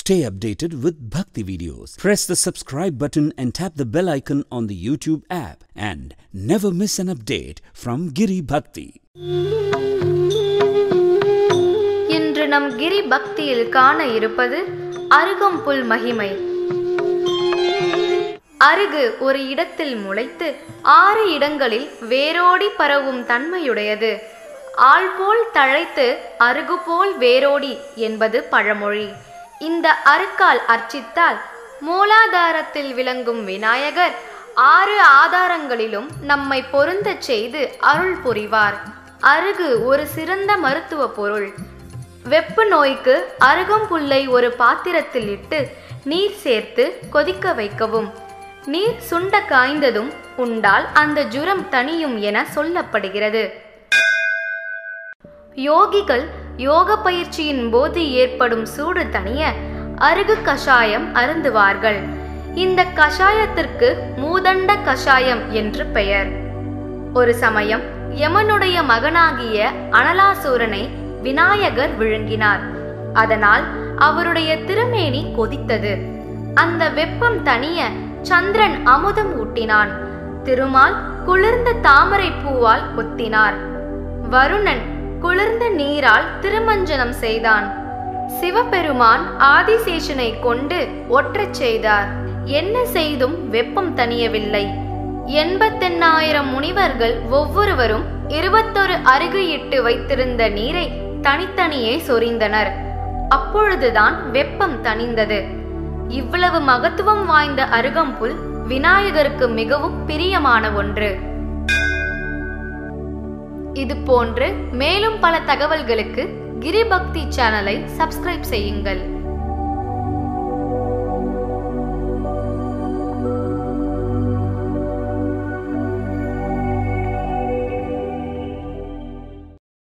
Stay updated with Bhakti videos. Press the subscribe button and tap the bell icon on the YouTube app and never miss an update from Giri Bhakti. இன்று நம் கிரி பக்தியில் காண இருப்பது அருகம்புல் மகிமை அருகு ஒரு இடத்தில் முளைத்து ஆறு இடங்களில் வேரோடி பரவும் தன்மையுடையது ஆள் போல் தழைத்து அருகு போல் வேரோடி என்பது பழமொழி இந்த அருக்கால் அர்ச்சித்தால் மூலாதாரத்தில் விளங்கும் விநாயகர் ஆறு ஆதாரங்களிலும் நம்மை பொருந்தச் செய்து அருள் புரிவார் அருகு ஒரு சிறந்த மருத்துவ பொருள் வெப்பு நோய்க்கு அருகம்புல்லை ஒரு பாத்திரத்தில் இட்டு நீர் சேர்த்து கொதிக்க வைக்கவும் நீர் சுண்ட காய்ந்ததும் உண்டால் அந்த ஜுரம் தணியும் என சொல்லப்படுகிறது யோகிகள் யோக பயிற்சியின் போது ஏற்படும் சூடு தணிய அருகு கஷாயம் அருந்துவார்கள் இந்த கஷாயத்திற்கு மூதண்ட கஷாயம் என்று பெயர் ஒரு சமயம் யமனுடைய மகனாகிய அனலாசூரனை விநாயகர் விழுங்கினார் அதனால் அவருடைய திருமேனி கொதித்தது அந்த வெப்பம் தணிய சந்திரன் அமுதம் ஊட்டினான் திருமால் குளிர்ந்த தாமரை பூவால் ஒத்தினார் வருணன் குளிர்ந்த நீரால் திருமஞ்சனம் செய்தான் சிவபெருமான் ஆதிசேஷனை கொண்டு ஒற்றச் செய்தார் என்ன செய்தும் வெப்பம் தணியவில்லை எண்பத்தெண்ணாயிரம் முனிவர்கள் ஒவ்வொருவரும் இருபத்தொரு அருகு இட்டு வைத்திருந்த நீரை தனித்தனியே சொரிந்தனர் அப்பொழுதுதான் வெப்பம் தணிந்தது இவ்வளவு மகத்துவம் வாய்ந்த அருகம்புல் விநாயகருக்கு மிகவும் பிரியமான ஒன்று இது போன்று மேலும் பல தகவல்களுக்கு கிரிபக்தி சேனலை சப்ஸ்கிரைப் செய்யுங்கள்